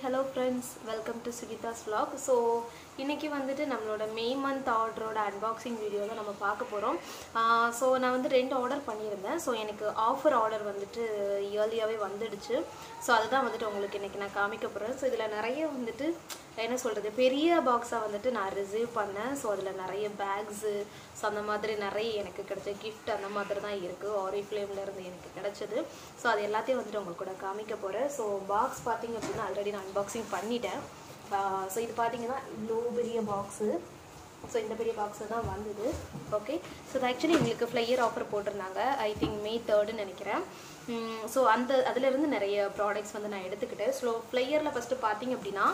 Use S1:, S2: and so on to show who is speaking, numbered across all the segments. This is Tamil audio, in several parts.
S1: hello friends welcome to Sugidas vlog so இன்றைக்கி வந்துட்டு நம்மளோட மே மந்த் ஆர்டரோட அன்பாக்சிங் வீடியோ தான் நம்ம பார்க்க போகிறோம் ஸோ நான் வந்து ரெண்டு ஆர்டர் பண்ணியிருந்தேன் ஸோ எனக்கு ஆஃபர் ஆர்டர் வந்துட்டு இயர்லியாகவே வந்துடுச்சு ஸோ அதுதான் வந்துட்டு உங்களுக்கு இன்றைக்கி நான் காமிக்க போகிறேன் ஸோ இதில் நிறைய வந்துட்டு என்ன சொல்கிறது பெரிய பாக்ஸாக வந்துட்டு நான் ரிசீவ் பண்ணேன் ஸோ அதில் நிறைய பேக்ஸு ஸோ அந்த மாதிரி நிறைய எனக்கு கிடைச்ச gift அந்த மாதிரி தான் இருக்குது ஆரி இருந்து எனக்கு கிடைச்சது ஸோ அது எல்லாத்தையும் வந்துட்டு உங்களுக்கு கூட காமிக்க போகிறேன் ஸோ பாக்ஸ் பார்த்தீங்க அப்படின்னா ஆல்ரெடி நான் அன்பாக்சிங் பண்ணிட்டேன் ஸோ இது பார்த்தீங்கன்னா இவ்வளோ பெரிய பாக்ஸு ஸோ இந்த பெரிய பாக்ஸு தான் வந்தது ஓகே ஸோ இது ஆக்சுவலி எங்களுக்கு ஃப்ளையர் ஆஃபர் போட்டிருந்தாங்க ஐ திங்க் மே தேர்டுன்னு நினைக்கிறேன் ஸோ அந்த அதிலிருந்து நிறைய ப்ராடக்ட்ஸ் வந்து நான் எடுத்துக்கிட்டேன் ஸோ ஃப்ளையரில் ஃபஸ்ட்டு பார்த்தீங்க அப்படின்னா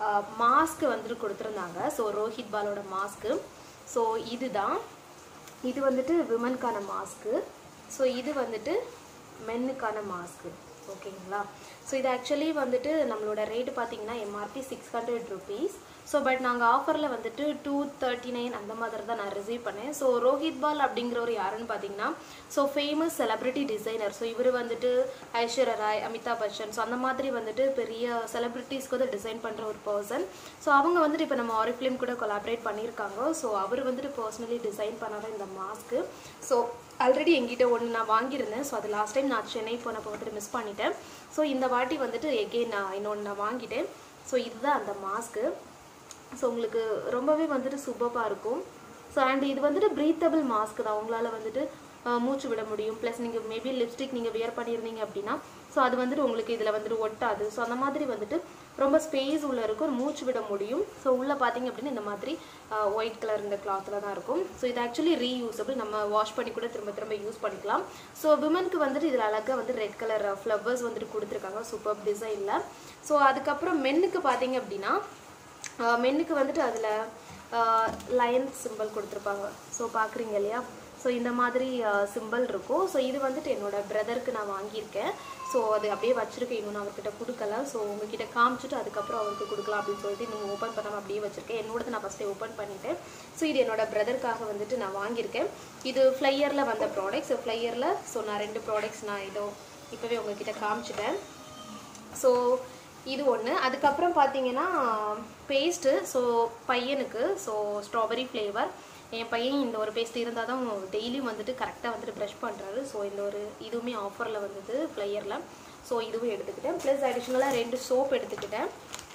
S1: மாஸ்க் வந்துட்டு கொடுத்துருந்தாங்க ஸோ ரோஹித் பாலோட மாஸ்க்கு ஸோ இதுதான் இது வந்துட்டு விமனுக்கான மாஸ்க்கு ஸோ இது வந்துட்டு மென்னுக்கான மாஸ்க்கு ஓகேங்களா ஸோ இது ஆக்சுவலி வந்துட்டு நம்மளோட ரேட்டு பார்த்தீங்கன்னா MRP six hundred rupees so but நாங்கள் ஆஃபரில் வந்துட்டு டூ தேர்ட்டி நைன் அந்த மாதிரி தான் நான் ரிசீவ் பண்ணேன் ஸோ ரோஹித் பால் அப்படிங்கிறவர் யாருன்னு பார்த்தீங்கன்னா so famous celebrity designer so இவர் வந்துட்டு ஐஸ்வர்யா ராய் அமிதாப் பச்சன் ஸோ அந்த மாதிரி வந்துட்டு பெரிய செலிப்ரிட்டிஸ்க்கு வந்து டிசைன் பண்ணுற ஒரு பர்சன் ஸோ அவங்க வந்துட்டு இப்போ நம்ம ஆரிஃபிலிம் கூட கொலாபரேட் பண்ணியிருக்காங்க ஸோ அவர் வந்துட்டு பர்சனலி டிசைன் பண்ணாத இந்த மாஸ்க்கு ஸோ ஆல்ரெடி எங்கிட்ட ஒன்று நான் வாங்கியிருந்தேன் ஸோ அது லாஸ்ட் டைம் நான் சென்னை போனப்போ வந்துட்டு மிஸ் பண்ணிட்டேன் ஸோ இந்த வாட்டி வந்துட்டு எகெயின் நான் இன்னொன்று நான் வாங்கிட்டேன் ஸோ இதுதான் அந்த மாஸ்க்கு ஸோ உங்களுக்கு ரொம்பவே வந்துட்டு சூப்பராக இருக்கும் ஸோ அண்ட் இது வந்துட்டு ப்ரீத்தபிள் மாஸ்க் தான் உங்களால் வந்துட்டு அஹ், மூச்சு விட முடியும் ப்ளஸ் நீங்கள் மேபி லிப்ஸ்டிக் நீங்கள் வியர் பண்ணியிருந்தீங்க அப்படின்னா ஸோ அது வந்துட்டு உங்களுக்கு இதில் வந்துட்டு ஒட்டாது ஸோ அந்த மாதிரி வந்துட்டு ரொம்ப ஸ்பேஸ் உள்ளே இருக்கும் மூச்சு விட முடியும் ஸோ உள்ளே பார்த்தீங்க அப்படின்னா இந்த மாதிரி ஒயிட் கலர் இந்த கிளாத்தில் தான் இருக்கும் ஸோ இது ஆக்சுவலி ரீயூசபிள் நம்ம வாஷ் பண்ணி கூட திரும்ப திரும்ப யூஸ் பண்ணிக்கலாம் ஸோ விமனுக்கு வந்துட்டு இதில் அழகாக வந்து ரெட் கலர் ஃப்ளவர்ஸ் வந்துட்டு கொடுத்துருக்காங்க சூப்பர் டிசைனில் ஸோ அதுக்கப்புறம் மென்னுக்கு பார்த்தீங்க அப்படின்னா மென்னுக்கு வந்துட்டு அதில் லயன் சிம்பிள் கொடுத்துருப்பாங்க ஸோ பார்க்குறீங்க இல்லையா ஸோ இந்த மாதிரி சிம்பிள் இருக்கும் ஸோ இது வந்துட்டு என்னோட பிரதருக்கு நான் வாங்கியிருக்கேன் ஸோ அது அப்படியே வச்சிருக்கேன் இன்னும் நான் அவர்கிட்ட கொடுக்கல ஸோ உங்ககிட்ட காமிச்சிட்டு அதுக்கப்புறம் அவருக்கு கொடுக்கலாம் அப்படின்னு சொல்லிட்டு இன்னும் ஓப்பன் பண்ணாமல் அப்படியே வச்சிருக்கேன் என்னோடது நான் ஃபஸ்ட்டே ஓப்பன் பண்ணிட்டேன் ஸோ இது என்னோட பிரதருக்காக வந்துட்டு நான் வாங்கியிருக்கேன் இது ஃப்ளையரில் வந்த ப்ராடக்ட்ஸ் ஃப்ளையரில் ஸோ நான் ரெண்டு ப்ராடக்ட்ஸ் நான் இதோ இப்போவே உங்ககிட்ட காமிச்சிட்டேன் ஸோ இது ஒன்று அதுக்கப்புறம் பார்த்தீங்கன்னா பேஸ்ட்டு ஸோ பையனுக்கு ஸோ ஸ்ட்ராபெரி ஃப்ளேவர் என் பையன் இந்த ஒரு பேஸ்ட் இருந்தால் தான் டெய்லியும் வந்துட்டு கரெக்டாக வந்துட்டு ப்ரஷ் பண்ணுறாரு ஸோ இந்த ஒரு இதுவுமே ஆஃபரில் வந்தது ஃப்ளையரில் ஸோ இதுவும் எடுத்துக்கிட்டேன் ப்ளஸ் அடிஷ்னலாக ரெண்டு சோப் எடுத்துக்கிட்டேன்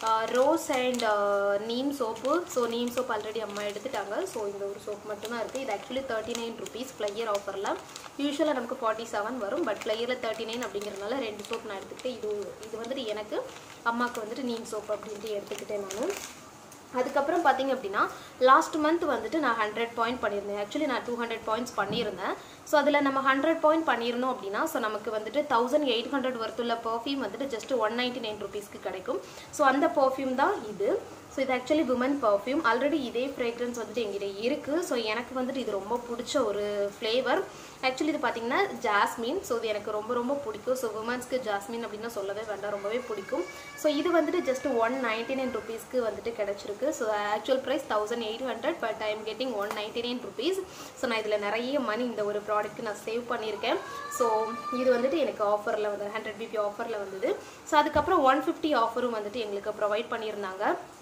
S1: rose and neem soap so neem soap already அம்மா எடுத்துட்டாங்க ஸோ இந்த ஒரு சோப் மட்டும்தான் இருக்குது இது actually thirty nine rupees flyer ஆஃபரில் யூஸ்வலாக நமக்கு ஃபார்ட்டி செவன் வரும் பட் ஃப்ளையரில் தேர்ட்டி நைன் அப்படிங்கிறதுனால ரெண்டு சோப் நான் எடுத்துக்கிட்டேன் இது இது வந்துட்டு எனக்கு அம்மாவுக்கு வந்துட்டு நீம் சோப் அப்படின்ட்டு எடுத்துக்கிட்டேன் நான் அதுக்கப்புறம் பார்த்தீங்க அப்படின்னா லாஸ்ட் மந்த் வந்துட்டு நான் ஹண்ட்ரட் பாயிண்ட் பண்ணியிருந்தேன் ஆக்சுவலி நான் டூ ஹண்ட்ரட் பாயிண்ட்ஸ் பண்ணியிருந்தேன் ஸோ அதில் நம்ம ஹண்ட்ரட் பாயிண்ட் பண்ணியிருந்தோம் அப்படின்னா ஸோ நமக்கு வந்துட்டு தௌசண்ட் எயிட் ஹண்ட்ரட் ஒர்த்துள்ள பர்ஃப்யூம் வந்துட்டு ஜஸ்ட் ஒன் நைன்ட்டி நைன் ருபீஸ்க்கு கிடைக்கும் ஸோ அந்த பர்ஃப்யூம் தான் இது ஸோ இது ஆக்சுவலி விமன் பர்ஃப்யூம் ஆல்ரெடி இதே ஃப்ரேக்ரன்ஸ் வந்துட்டு எங்கிட்ட இருக்குது ஸோ எனக்கு வந்துட்டு இது ரொம்ப பிடிச்ச ஒரு ஃப்ளேவர் ஆக்சுவலி இது பார்த்தீங்கன்னா ஜாஸ்மின் ஸோ இது எனக்கு ரொம்ப ரொம்ப பிடிக்கும் ஸோ விமன்ஸ்க்கு ஜாஸ்மின் அப்படின்னு சொல்லவே வேண்டாம் ரொம்பவே பிடிக்கும் ஸோ இது வந்துட்டு ஜஸ்ட் ஒன் நைன்டி நைன் ருபீஸ்க்கு வந்துட்டு கிடச்சிருக்கு so actual price thousand eight hundred but I am getting one ninety nine rupees so நான் இதில் நிறைய மணி இந்த ஒரு ப்ராடக்ட் நான் சேவ் பண்ணியிருக்கேன் ஸோ இது வந்துட்டு எனக்கு ஆஃபரில் வந்து ஹண்ட்ரட் பிபி ஆஃபரில் வந்தது ஸோ அதுக்கப்புறம் ஒன் ஃபிஃப்டி ஆஃபரும் வந்துட்டு எங்களுக்கு ப்ரொவைட் பண்ணியிருந்தாங்க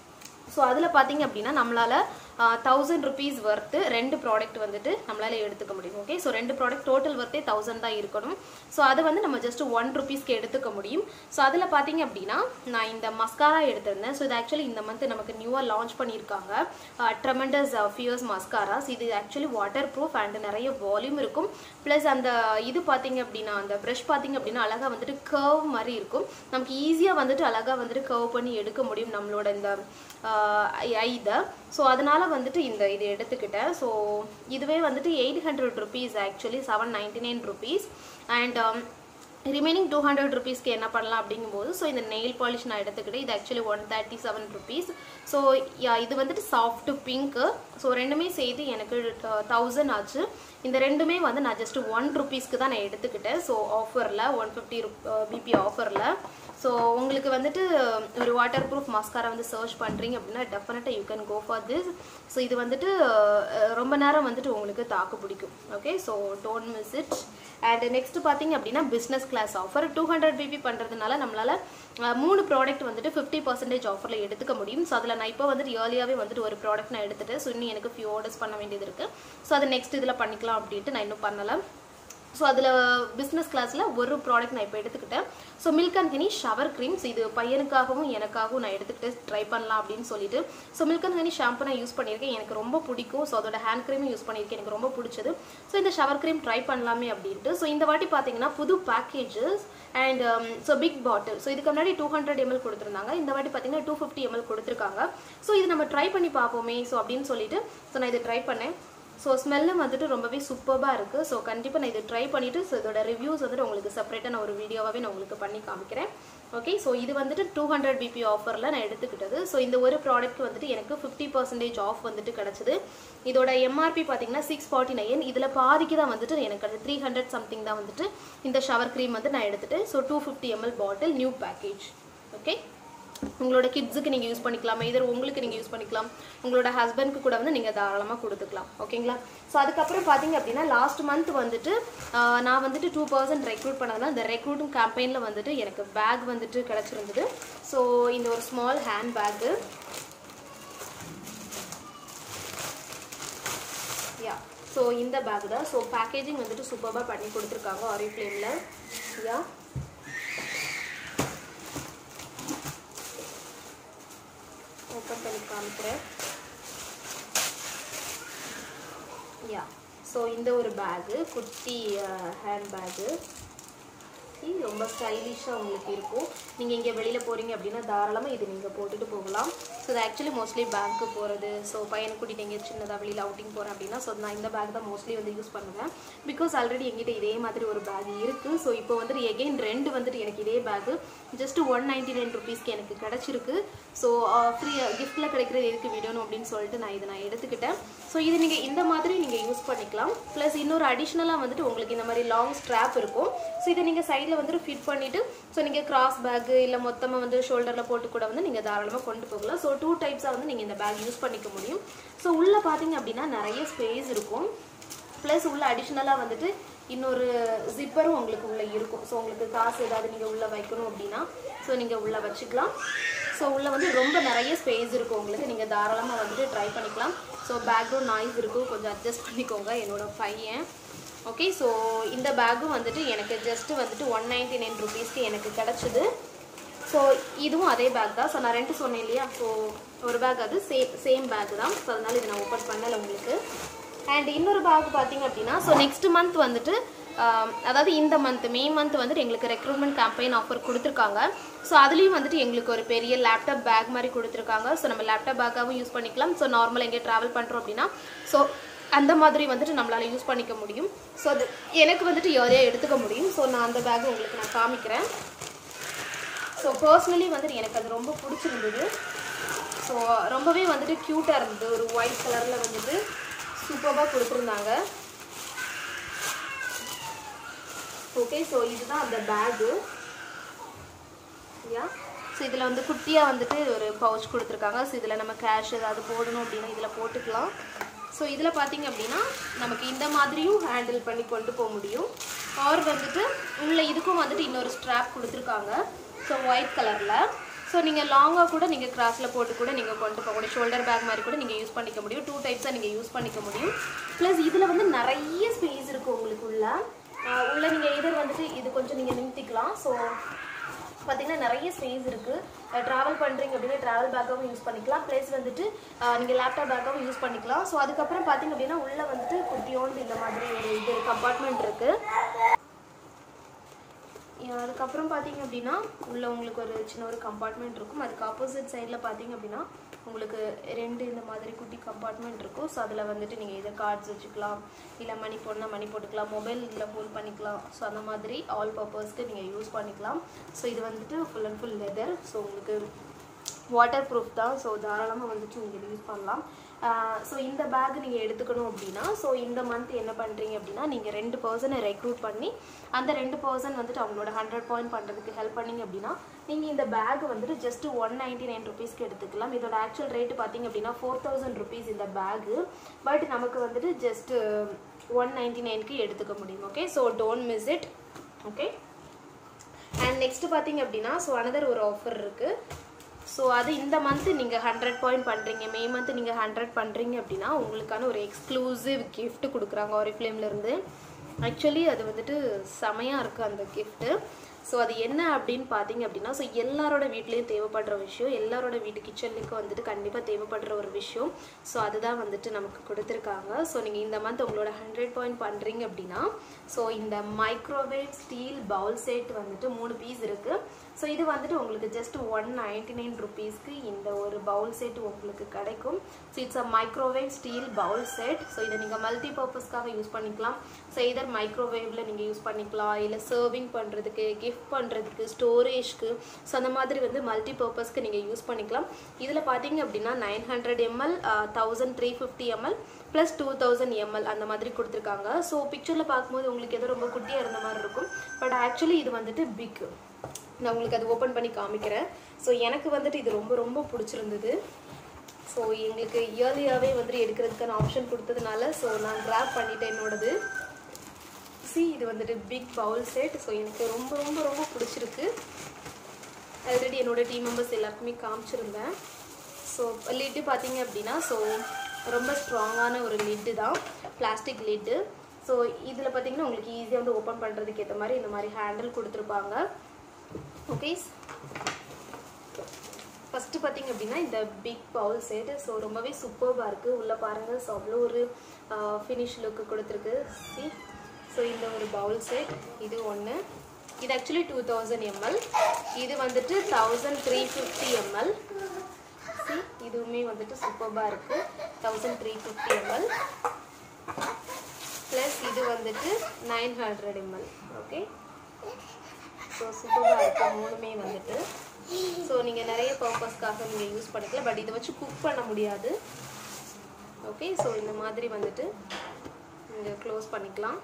S1: ஸோ அதில் பார்த்தீங்க அப்படின்னா நம்மளால் தௌசண்ட் ருபீஸ் ஒர்த்து ரெண்டு ப்ராடக்ட் வந்துட்டு நம்மளால் எடுத்துக்க முடியும் ஓகே ஸோ ரெண்டு ப்ராடக்ட் டோட்டல் ஒர்த்தே தௌசண்ட் தான் இருக்கணும் ஸோ அதை வந்து நம்ம ஜஸ்ட் ஒன் ருபீஸ்க்கு எடுத்துக்க முடியும் ஸோ அதில் பார்த்தீங்க அப்படின்னா நான் இந்த மஸ்காரா எடுத்திருந்தேன் ஸோ இது ஆக்சுவலி இந்த மந்த் நமக்கு நியூவாக லான்ச் பண்ணியிருக்காங்க ட்ரெமெண்டஸ் ஃபியர்ஸ் மஸ்காராஸ் இது ஆக்சுவலி வாட்டர் ப்ரூஃப் அண்ட் நிறைய வால்யூம் இருக்கும் ப்ளஸ் அந்த இது பார்த்தீங்க அப்படின்னா அந்த ப்ரஷ் பார்த்தீங்க அப்படின்னா அழகாக வந்துட்டு கர்வ் மாதிரி இருக்கும் நமக்கு ஈஸியாக வந்துட்டு அழகாக வந்துட்டு கர்வ் பண்ணி எடுக்க முடியும் நம்மளோட இந்த இதை ஸோ அதனால் வந்துட்டு இந்த இது எடுத்துக்கிட்டேன் ஸோ இதுவே வந்துட்டு eight hundred rupees actually seven ninety nine rupees and remaining two hundred ருபீஸ்க்கு என்ன பண்ணலாம் அப்படிங்கும்போது ஸோ இந்த நெயில் பாலிஷ் நான் எடுத்துக்கிட்டேன் இது actually one thirty seven rupees so இது வந்துட்டு சாஃப்ட் பிங்க்கு ஸோ ரெண்டுமே சேர்த்து எனக்கு தௌசண்ட் ஆச்சு இந்த ரெண்டுமே வந்து நான் ஜஸ்ட் ஒன் ருபீஸ்க்கு தான் நான் எடுத்துக்கிட்டேன் ஸோ ஆஃபரில் ஒன் ஃபிஃப்டி பிபி ஆஃபரில் ஸோ உங்களுக்கு வந்துட்டு ஒரு வாட்டர் ப்ரூஃப் மாஸ்காரா வந்து சர்ச் பண்ணுறீங்க அப்படின்னா டெஃபினட்டாக you can go for this so இது வந்துட்டு அஹ், ரொம்ப நேரம் வந்துட்டு உங்களுக்கு தாக்கு பிடிக்கும் okay so don't miss it and next பார்த்தீங்க அப்படின்னா business class offer two hundred BP பண்ணுறதுனால நம்மளால் அஹ், மூணு ப்ராடக்ட் வந்துட்டு ஃபிஃப்டி பர்சன்டேஜ் ஆஃபரில் எடுத்துக்க முடியும் ஸோ அதில் நான் இப்போ வந்துட்டு ஏர்லியாகவே வந்துட்டு ஒரு ப்ராடக்ட் நான் எடுத்துட்டு ஸோ இன்னும் எனக்கு ஃபியூ ஆர்டர்ஸ் பண்ண வேண்டியது இருக்குது ஸோ அது நெக்ஸ்ட் இதில் பண்ணிக்கலாம் அப்படின்ட்டு நான் இன்னும் பண்ணலை ஸோ அதில் பிஸ்னஸ் கிளாஸில் ஒரு ப்ராடக்ட் நான் இப்போ எடுத்துக்கிட்டேன் so milk and honey shower creams இது பையனுக்காகவும் எனக்காகவும் நான் எடுத்துக்கிட்டு ட்ரை பண்ணலாம் அப்படின்னு சொல்லிட்டு so milk and honey shampoo நான் யூஸ் பண்ணியிருக்கேன் எனக்கு ரொம்ப பிடிக்கும் ஸோ அதோட ஹேண்ட் க்ரீமும் யூஸ் பண்ணியிருக்கேன் எனக்கு ரொம்ப பிடிச்சது ஸோ இந்த ஷவர் க்ரீம் ட்ரை பண்ணலாமே அப்படின்ட்டு ஸோ இந்த வாட்டி பார்த்தீங்கன்னா புது packages and so big bottle so இதுக்கு முன்னாடி டூ ஹண்ட்ரட் எம்எல் கொடுத்துருந்தாங்க இந்த வாட்டி பார்த்தீங்கன்னா டூ ஃபிஃப்டி எம்எல் கொடுத்துருக்காங்க ஸோ இது நம்ம ட்ரை பண்ணி பார்ப்போமே ஸோ அப்படின்னு சொல்லிட்டு ஸோ நான் இதை ட்ரை பண்ணேன் ஸோ ஸ்மெல்லு வந்துட்டு ரொம்பவே சூப்பராக இருக்குது ஸோ கண்டிப்பாக நான் இதை ட்ரை பண்ணிவிட்டு ஸோ இதோட ரிவ்யூஸ் வந்துட்டு உங்களுக்கு செப்பரேட்டாக நான் ஒரு வீடியோவாகவே நான் உங்களுக்கு பண்ணி காமிக்கிறேன் ஓகே ஸோ இது வந்துட்டு டூ ஹண்ட்ரட் பிபி ஆஃபரில் நான் எடுத்துக்கிட்டது ஸோ இந்த ஒரு ப்ராடக்ட் வந்துட்டு எனக்கு ஃபிஃப்டி பர்சன்டேஜ் ஆஃப் வந்துட்டு கிடச்சிது இதோட எம்ஆர்பி பார்த்தீங்கன்னா சிக்ஸ் ஃபார்ட்டி நைன் இதில் பாதிக்கு தான் வந்துட்டு எனக்கு அது த்ரீ ஹண்ட்ரட் சம்திங் தான் வந்துட்டு இந்த ஷவர் க்ரீம் வந்து நான் எடுத்துகிட்டு so two fifty ML bottle new package okay உங்களோட கிட்ஸுக்கு நீங்கள் யூஸ் பண்ணிக்கலாம் இதர் உங்களுக்கு நீங்கள் யூஸ் பண்ணிக்கலாம் உங்களோட ஹஸ்பண்ட்க்கு கூட வந்து நீங்கள் தாராளமாக கொடுத்துக்கலாம் ஓகேங்களா ஸோ அதுக்கப்புறம் பார்த்தீங்க அப்படின்னா லாஸ்ட் மந்த் வந்துட்டு ஆஹ், நான் வந்துட்டு டூ பர்சன்ட் ரெக்ரூட் பண்ணதில் இந்த ரெக்ரூட்டிங் கேம்பெயினில் வந்துட்டு எனக்கு பேக் வந்துட்டு கிடச்சிருந்தது ஸோ இந்த ஒரு small hand bag yeah so இந்த பேக் தான் ஸோ பேக்கேஜிங் வந்துட்டு சூப்பராக பண்ணி கொடுத்துருக்காங்க ஆரி ஃப்ளேமில் யா ஓப்பன் பண்ணி காமிக்கிறேன் யா ஸோ இந்த ஒரு பேகு குட்டி ஹேண்ட் பேகு ரொம்ப ஸ்டைலிஷாக உங்களுக்கு இருக்கும் நீங்கள் இங்கே வெளியில் போகிறீங்க அப்படின்னா தாராளமாக இது நீங்கள் போட்டுட்டு போகலாம் ஸோ இது ஆக்சுவலி மோஸ்ட்லி பேங்க்கு போகிறது ஸோ பையனை கூட்டிகிட்டு எங்கே சின்னதாக வெளியில் அவுட்டிங் போகிறேன் அப்படின்னா ஸோ நான் இந்த பேக் தான் மோஸ்ட்லி வந்து யூஸ் பண்ணுவேன் பிகாஸ் ஆல்ரெடி எங்கிட்ட இதே மாதிரி ஒரு பேக் இருக்குது ஸோ இப்போ வந்துட்டு எகெயின் ரெண்டு வந்துட்டு எனக்கு இதே bag just one ninety nine ருபீஸ்க்கு எனக்கு கிடச்சிருக்கு ஸோ ஃப்ரீ கிஃப்ட்டில் கிடைக்கிறது எதுக்கு விடணும் அப்படின்னு சொல்லிட்டு நான் இதை நான் எடுத்துக்கிட்டேன் ஸோ இது நீங்கள் இந்த மாதிரி நீங்கள் யூஸ் பண்ணிக்கலாம் ப்ளஸ் இன்னொரு அடிஷ்னலாக வந்துட்டு உங்களுக்கு இந்த மாதிரி லாங் ஸ்ட்ராப் இருக்கும் ஸோ இதை நீங்கள் சைடில் வந்துட்டு ஃபிட் பண்ணிவிட்டு ஸோ நீங்கள் கிராஸ் பேக்கு இல்லை மொத்தமாக வந்து ஷோல்டரில் போட்டு கூட வந்து நீங்கள் தாராளமாக கொண்டு போகலாம் ஸோ டூ டைப்ஸாக வந்து நீங்கள் இந்த பேக் யூஸ் பண்ணிக்க முடியும் ஸோ உள்ளே பார்த்தீங்க அப்படின்னா நிறைய ஸ்பேஸ் இருக்கும் ப்ளஸ் உள்ள அடிஷ்னலாக வந்துட்டு இன்னொரு ஜிப்பரும் உங்களுக்கு உள்ளே இருக்கும் ஸோ உங்களுக்கு காசு ஏதாவது நீங்கள் உள்ளே வைக்கணும் அப்படின்னா ஸோ நீங்கள் உள்ளே வச்சுக்கலாம் ஸோ உள்ளே வந்து ரொம்ப நிறைய ஸ்பேஸ் இருக்கும் உங்களுக்கு நீங்கள் தாராளமாக வந்துட்டு ட்ரை பண்ணிக்கலாம் ஸோ பேக்ரவுண்ட் நாய்ஸ் இருக்கும் கொஞ்சம் அட்ஜஸ்ட் பண்ணிக்கோங்க என்னோட பையன் ஓகே ஸோ இந்த பேக்கும் வந்துட்டு எனக்கு ஜஸ்ட்டு வந்துட்டு ஒன் நைன்டி நைன் ருபீஸ்க்கு எனக்கு கிடச்சிது ஸோ இதுவும் அதே பேக் தான் ஸோ நான் ரெண்டு சொன்னேன் இல்லையா ஸோ ஒரு பேக் அது சேம் சேம் பேக் தான் ஸோ அதனால இதை நான் ஓப்பன் பண்ணலை உங்களுக்கு அண்ட் இன்னொரு பேக் பார்த்தீங்க அப்படின்னா ஸோ நெக்ஸ்ட் மந்த் வந்துட்டு ஆம், அதாவது இந்த மந்த் மே மந்த் வந்துட்டு எங்களுக்கு ரெக்ரூட்மெண்ட் கேம்பெயின் ஆஃபர் கொடுத்துருக்காங்க ஸோ அதுலேயும் வந்துட்டு எங்களுக்கு ஒரு பெரிய லேப்டாப் பேக் மாதிரி கொடுத்துருக்காங்க ஸோ நம்ம லேப்டாப் பேக்காகவும் யூஸ் பண்ணிக்கலாம் ஸோ நார்மலாக எங்கே ட்ராவல் பண்ணுறோம் அப்படின்னா ஸோ அந்த மாதிரி வந்துட்டு நம்மளால் யூஸ் பண்ணிக்க முடியும் ஸோ அது எனக்கு வந்துட்டு ஏரியா எடுத்துக்க முடியும் ஸோ நான் அந்த பேக் உங்களுக்கு நான் காமிக்கிறேன் ஸோ பர்சனலி வந்துட்டு எனக்கு அது ரொம்ப பிடிச்சிருந்தது ஸோ ரொம்பவே வந்துட்டு க்யூட்டாக இருந்தது ஒரு ஒயிட் கலரில் வந்துட்டு சூப்பராக கொடுத்துருந்தாங்க ஓகே ஸோ இதுதான் அந்த பேகு யா ஸோ இதில் வந்து குட்டியாக வந்துட்டு ஒரு பவுச் கொடுத்துருக்காங்க ஸோ இதில் நம்ம கேஷ் ஏதாவது போடணும் அப்படின்னா இதில் போட்டுக்கலாம் ஸோ இதில் பார்த்தீங்க அப்படின்னா நமக்கு இந்த மாதிரியும் ஹேண்டில் பண்ணி கொண்டு போக முடியும் ஆர் வந்துட்டு உள்ள இதுக்கும் வந்துட்டு இன்னொரு ஸ்ட்ராப் கொடுத்துருக்காங்க ஸோ ஒயிட் கலரில் ஸோ நீங்கள் லாங்காக கூட நீங்கள் கிராஸில் போட்டு கூட நீங்கள் கொண்டு போக முடியும் ஷோல்டர் பேக் மாதிரி கூட நீங்கள் யூஸ் பண்ணிக்க முடியும் டூ டைப்ஸாக நீங்கள் யூஸ் பண்ணிக்க முடியும் ப்ளஸ் இதில் வந்து நிறைய ஸ்பேஸ் இருக்குது உங்களுக்கு உள்ள ஆஹ் உள்ள நீங்கள் எதிர் வந்துட்டு இது கொஞ்சம் நீங்கள் நிறுத்திக்கலாம் ஸோ பார்த்தீங்கன்னா நிறைய ஸ்பேஸ் இருக்குது ட்ராவல் பண்ணுறீங்க அப்படின்னா ட்ராவல் பேக்காகவும் யூஸ் பண்ணிக்கலாம் ப்ளஸ் வந்துட்டு நீங்கள் லேப்டாப் பேக்காகவும் யூஸ் பண்ணிக்கலாம் ஸோ அதுக்கப்புறம் பார்த்தீங்க அப்படின்னா உள்ளே வந்துட்டு குட்டியோண்டு இந்த மாதிரி ஒரு இது கம்பார்ட்மெண்ட் இருக்குது அதுக்கப்புறம் பார்த்தீங்க அப்படின்னா உள்ள உங்களுக்கு ஒரு சின்ன ஒரு கம்பார்ட்மெண்ட் இருக்கும் அதுக்கு ஆப்போசிட் சைடில் பார்த்தீங்க அப்படின்னா உங்களுக்கு ரெண்டு இந்த மாதிரி குட்டி கம்பார்ட்மெண்ட் இருக்கும் ஸோ அதில் வந்துட்டு நீங்கள் இதை கார்ட்ஸ் வச்சுக்கலாம் இல்லை மணி போடனா மணி போட்டுக்கலாம் மொபைல் இதில் ஹோல்ட் பண்ணிக்கலாம் ஸோ அந்த மாதிரி ஆல் பர்பஸ்க்கு நீங்கள் யூஸ் பண்ணிக்கலாம் ஸோ இது வந்துட்டு full and full leather so உங்களுக்கு வாட்டர் ப்ரூஃப் தான் ஸோ தாராளமாக வந்துட்டு நீங்கள் யூஸ் பண்ணலாம் ஸோ இந்த பேக் நீங்கள் எடுத்துக்கணும் அப்படின்னா ஸோ இந்த மந்த் என்ன பண்ணுறீங்க அப்படின்னா நீங்கள் ரெண்டு பர்சனை ரெக்ரூட் பண்ணி அந்த ரெண்டு பர்சன் வந்துட்டு அவங்களோட ஹண்ட்ரட் பாயிண்ட் பண்ணுறதுக்கு ஹெல்ப் பண்ணீங்க அப்படின்னா நீங்கள் இந்த பேக் வந்துட்டு ஜஸ்ட் ஒன் நைன்டி நைன் ருபீஸ்க்கு எடுத்துக்கலாம் இதோட ஆக்சுவல் ரேட்டு பார்த்தீங்க அப்படின்னா ஃபோர் தௌசண்ட் ருபீஸ் இந்த பேகு பட் நமக்கு வந்துட்டு ஜஸ்ட் ஒன் நைன்டி நைனுக்கு எடுத்துக்க முடியும் okay so don't miss it okay and next பார்த்தீங்க அப்படின்னா ஸோ அனதர் ஒரு ஆஃபர் இருக்குது ஸோ அது இந்த மந்த்து நீங்கள் ஹண்ட்ரட் பாயிண்ட் பண்ணுறீங்க மே மந்த்து நீங்கள் ஹண்ட்ரட் பண்ணுறீங்க அப்படின்னா உங்களுக்கான ஒரு எக்ஸ்க்ளூசிவ் gift கொடுக்குறாங்க ஆரிஃப்ளேம்லேருந்து ஆக்சுவலி அது வந்துட்டு செமையாக இருக்குது அந்த கிஃப்ட்டு ஸோ அது என்ன அப்படின்னு பார்த்தீங்க அப்படின்னா ஸோ எல்லாரோட வீட்லேயும் தேவைப்படுற விஷயம் எல்லாரோட வீட்டு கிச்சன்லேயும் வந்துட்டு கண்டிப்பாக தேவைப்படுற ஒரு விஷயம் ஸோ அதுதான் வந்துட்டு நமக்கு கொடுத்துருக்காங்க ஸோ நீங்கள் இந்த மந்த் உங்களோட ஹண்ட்ரட் பாயிண்ட் பண்ணுறீங்க அப்படின்னா ஸோ இந்த மைக்ரோவேவ் ஸ்டீல் பவுல் செட் வந்துட்டு மூணு பீஸ் இருக்குது ஸோ இது வந்துட்டு உங்களுக்கு ஜஸ்ட் ஒன் நைன்டி நைன் ருபீஸ்க்கு இந்த ஒரு பவுல் செட் உங்களுக்கு கிடைக்கும் so it's a microwave steel bowl set so இதை நீங்கள் மல்டி பர்பஸ்க்காக யூஸ் பண்ணிக்கலாம் ஸோ இதர் மைக்ரோவேவில் நீங்கள் யூஸ் பண்ணிக்கலாம் இல்லை சர்விங் பண்ணுறதுக்கு கிஃப்ட் பண்ணுறதுக்கு ஸ்டோரேஜ்க்கு ஸோ அந்த மாதிரி வந்து மல்டி பர்பஸ்க்கு நீங்கள் யூஸ் பண்ணிக்கலாம் இதில் பார்த்தீங்க அப்படின்னா nine hundred ML thousand three fifty ML plus two thousand ML அந்த மாதிரி கொடுத்துருக்காங்க ஸோ பிக்சரில் பார்க்கும்போது உங்களுக்கு ஏதோ ரொம்ப குட்டியாக இருந்த மாதிரி இருக்கும் பட் ஆக்சுவலி இது வந்துட்டு பிக் நான் உங்களுக்கு அது ஓப்பன் பண்ணி காமிக்கிறேன் ஸோ எனக்கு வந்துட்டு இது ரொம்ப ரொம்ப பிடிச்சிருந்தது ஸோ எங்களுக்கு இயர்லியாகவே வந்துட்டு எடுக்கிறதுக்கான ஆப்ஷன் கொடுத்ததுனால ஸோ நான் கிராப் பண்ணிட்டேன் என்னோடது சி இது வந்துட்டு பிக் பவுல் செட் ஸோ எனக்கு ரொம்ப ரொம்ப ரொம்ப பிடிச்சிருக்கு ஆல்ரெடி என்னோட டீம் மெம்பர்ஸ் எல்லாருக்குமே காமிச்சிருந்தேன் ஸோ லிட்டு பார்த்தீங்க அப்படின்னா ஸோ ரொம்ப ஸ்ட்ராங்கான ஒரு லிட்டு தான் பிளாஸ்டிக் லிட்டு ஸோ இதில் பார்த்தீங்கன்னா உங்களுக்கு ஈஸியாக வந்து ஓப்பன் பண்ணுறதுக்கு ஏற்ற மாதிரி இந்த மாதிரி ஹேண்டில் கொடுத்துருப்பாங்க ஓகே ஃபஸ்ட்டு பார்த்தீங்க அப்படின்னா இந்த பிக் பவுல் செட் ஸோ ரொம்பவே சூப்பர்பாக இருக்குது உள்ளே பாருங்கள் ஸோ அவ்வளோ ஒரு ஃபினிஷ் லுக்கு கொடுத்துருக்கு சி ஸோ இந்த ஒரு பவுல் செட் இது ஒன்று இது ஆக்சுவலி டூ தௌசண்ட் எம்எல் இது வந்துட்டு தௌசண்ட் த்ரீ ஃபிஃப்டி எம்எல் சி இதுவுமே வந்துட்டு சூப்பர்பாக இருக்குது thousand three fifty ML plus இது வந்துட்டு nine hundred ML okay so சூப்பராக இருக்கும் மூணுமே வந்துட்டு ஸோ நீங்கள் நிறைய பர்பஸ்க்காக நீங்கள் யூஸ் பண்ணிக்கலாம் பட் இதை வச்சு குக் பண்ண முடியாது ஓகே ஸோ இந்த மாதிரி வந்துட்டு நீங்கள் க்ளோஸ் பண்ணிக்கலாம்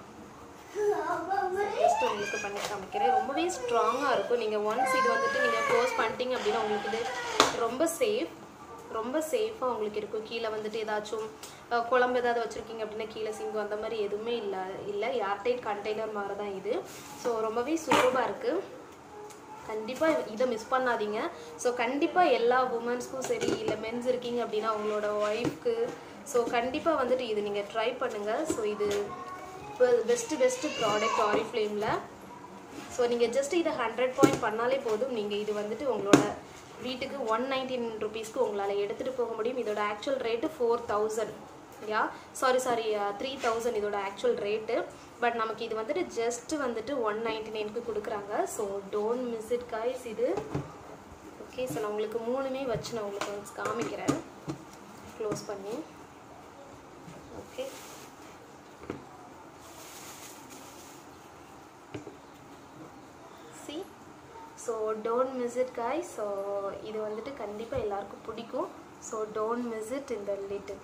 S1: ஜஸ்ட் உங்களுக்கு பண்ணி காமிக்கிறேன் ரொம்பவே ஸ்ட்ராங்காக இருக்கும் நீங்கள் ஒன்ஸ் இது வந்துட்டு நீங்கள் க்ளோஸ் பண்ணிட்டீங்க அப்படின்னா உங்களுக்கு இது ரொம்ப சேஃப் ரொம்ப சேஃபாக உங்களுக்கு இருக்கும் கீழே வந்துட்டு ஏதாச்சும் அஹ், குழம்பு ஏதாவது வச்சுருக்கீங்க அப்படின்னா கீழே சிங்கும் அந்த மாதிரி எதுவுமே இல்லை இல்லை ஏர்டைட் கண்டெய்னர் மாதிரி தான் இது ஸோ ரொம்பவே சூப்பராக இருக்குது கண்டிப்பாக இதை மிஸ் பண்ணாதீங்க ஸோ கண்டிப்பாக எல்லா உமன்ஸ்க்கும் சரி இல்லை மென்ஸ் இருக்கீங்க அப்படின்னா உங்களோட ஒய்ஃப்க்கு ஸோ கண்டிப்பாக வந்துட்டு இது நீங்கள் ட்ரை பண்ணுங்கள் ஸோ இது பெஸ்ட்டு பெஸ்ட்டு ப்ராடக்ட் ஆரிஃப்ளேமில் ஸோ நீங்கள் ஜஸ்ட் இதை ஹண்ட்ரட் பாயிண்ட் பண்ணாலே போதும் நீங்கள் இது வந்துட்டு உங்களோட வீட்டுக்கு ஒன் நைன்டீன் ருபீஸ்க்கு உங்களால் எடுத்துகிட்டு போக முடியும் இதோட actual rate four thousand yeah sorry sorry three thousand இதோட ஆக்சுவல் ரேட்டு பட் நமக்கு இது வந்துட்டு ஜஸ்ட் வந்துட்டு ஒன் நைன்டி நைனுக்கு கொடுக்குறாங்க so don't miss it guys இது ஓகே ஸோ நான் உங்களுக்கு மூணுமே வச்சு நான் உங்களுக்கு வந்து காமிக்கிறேன் க்ளோஸ் பண்ணி ஓகே சி so don't miss it guy so இது வந்துட்டு கண்டிப்பாக எல்லாருக்கும் பிடிக்கும் ஸோ டோன்ட் மிஸ் இட் இந்த லிட்டு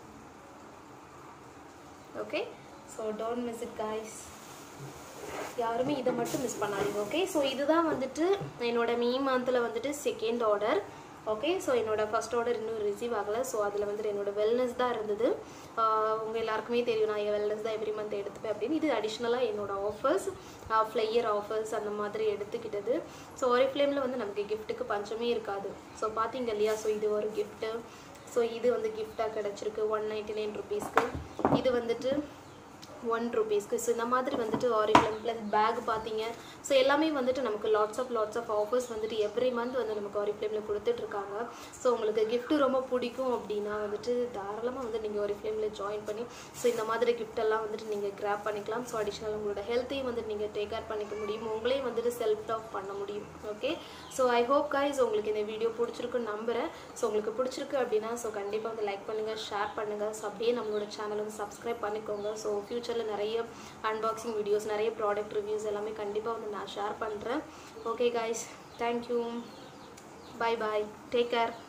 S1: okay so don't miss it guys யாருமே இதை மட்டும் மிஸ் பண்ணாதீங்க ஓகே ஸோ இதுதான் வந்துட்டு என்னோட மே மந்தில் வந்துட்டு செகண்ட் ஆர்டர் ஓகே ஸோ என்னோட ஃபர்ஸ்ட் ஆர்டர் இன்னும் ரிசீவ் ஆகலை ஸோ அதில் வந்துட்டு என்னோட வெல்னஸ் தான் இருந்தது உங்கள் எல்லாருக்குமே தெரியும் நான் வெல்னஸ் தான் எவ்ரி மந்த் எடுத்துப்பேன் அப்படின்னு இது அடிஷ்னலாக என்னோட ஆஃபர்ஸ் ஃப்ளையர் ஆஃபர்ஸ் அந்த மாதிரி எடுத்துக்கிட்டது ஸோ ஒரு ஃப்ளேமில் வந்து நமக்கு கிஃப்ட்டுக்கு பஞ்சமே இருக்காது ஸோ பார்த்தீங்க இல்லையா ஸோ இது ஒரு கிஃப்ட்டு ஸோ இது வந்து கிஃப்டாக கிடச்சிருக்கு ஒன் நைன்டி நைன் ருபீஸ்க்கு இது வந்துட்டு ஒன் ருபீஸ்க்கு ஸோ இந்த மாதிரி வந்துட்டு ஆரிஃப்ளம் ப்ளஸ் பேக் பார்த்தீங்க ஸோ எல்லாமே வந்துட்டு நமக்கு lots of lots of offers வந்துட்டு எவ்ரி மந்த் வந்து நமக்கு ஆரிஃப்ளேமில் கொடுத்துட்ருக்காங்க ஸோ உங்களுக்கு gift ரொம்ப பிடிக்கும் அப்படின்னா வந்துட்டு தாராளமாக வந்து நீங்கள் ஆரிஃப்ளேமில் ஜாயின் பண்ணி ஸோ இந்த மாதிரி gift எல்லாம் வந்துட்டு நீங்கள் கிராப் பண்ணிக்கலாம் ஸோ அடிஷ்னல் உங்களோட ஹெல்த்தையும் வந்துட்டு நீங்கள் டேக் கேர் பண்ணிக்க முடியும் உங்களையும் வந்துட்டு செல்ஃப் லவ் பண்ண முடியும் okay so I hope guys உங்களுக்கு இந்த வீடியோ பிடிச்சிருக்குன்னு நம்புகிறேன் ஸோ உங்களுக்கு பிடிச்சிருக்கு அப்படின்னா ஸோ கண்டிப்பாக வந்து லைக் பண்ணுங்கள் ஷேர் பண்ணுங்கள் ஸோ அப்படியே நம்மளோட சேனல் வந்து சப்ஸ்கிரைப் பண்ணிக்கோங்க ஸோ ஃப்யூச்சரில் நிறைய அன்பாக்சிங் வீடியோஸ் நிறைய ப்ராடக்ட் ரிவ்யூஸ் எல்லாமே கண்டிப்பாக வந்து நான் ஷேர் பண்ணுறேன் okay guys thank you bye bye take care